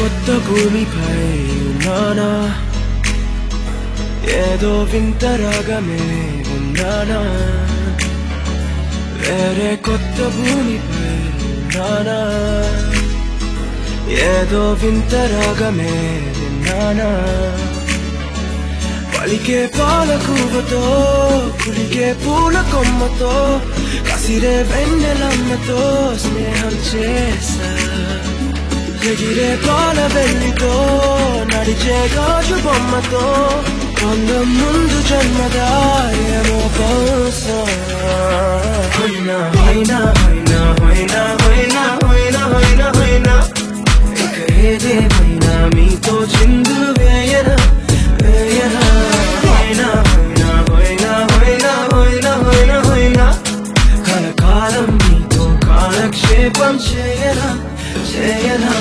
కొత్త భూమిపై ఉన్నానా ఏదో వింత రాగమే విన్నానా వేరే కొత్త భూమిపై ఉన్నానా ఏదో వింత రాగమే విన్నానా పలికే పాల కూవతో కులికే పూల కొమ్మతో కసిరే వెన్నెలమ్మతో స్నేహం చేసా ఎగిరే పాల వెల్లితో నడిచే గాజు బొమ్మతో అందం ముందు జన్మదా ఏమో బహుశా హొయినా హొయినా హొయినా హొయినా హొయినా హొయినా హొయినా హొయినా ఇక ఏదేమైనా మీతో చిందులు వేయనా వేయనా హొయినా హొయినా హొయినా హొయినా హొయినా హొయినా హొయినా కలకాలం మీతో కాలక్షేపం చేయనా చేయనా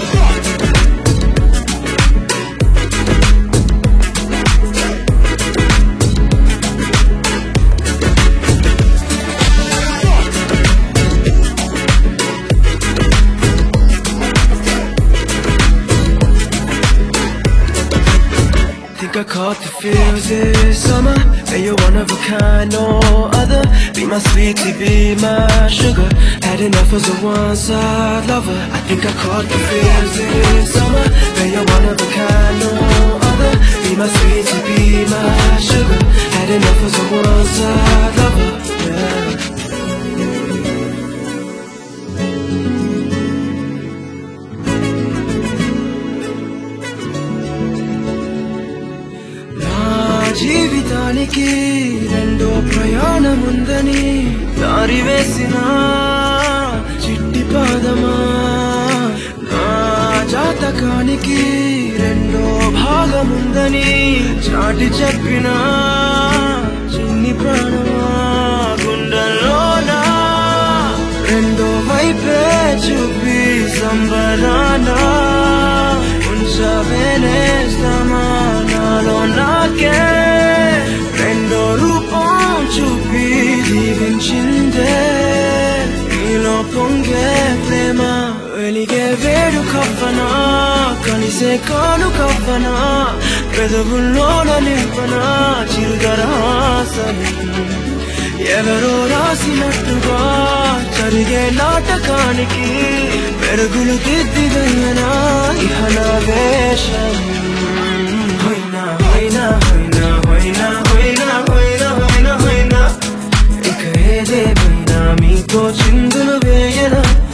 Think I caught the feels this summer And you're one of a kind, no other Be my sweetie, be my sugar Had enough as a one-side lover I think I caught the feels this summer And you're one of a kind, no other Be my sweetie, be my sugar Had enough as a one-side lover yeah. నా జీవితానికి రెండో ప్రయాణం ఉందని దారి వేసిన చిట్టి పాదమా నా జాతకానికి రెండో భాగం ఉందని చాటి చెప్పిన చిన్ని ప్రాణమా గుండెల్లోనా రెండో వైపే చూపి సంబరానా ఉంచవేనేస్తామా నాలో నాకే రెండో రూపం చూపి జీవించిందే నీలో పొంగే ప్రేమ వెలిగే వేడు కవ్వనా కలిసే కాను కవ్వనా పెదవుల్లోన నింపనా చిరుదరాసని ఎవరో రాసినట్టుగా జరిగే నాటకానికి మెరుగులు దిద్ది వెళ్ళనా ఇహన వేషం హొయినా హొయినా హొయినా హొయినా హొయినా హొయినా హొయినా హొయినా ఇక ఏదేమైనా మీతో చిందులు వేయనా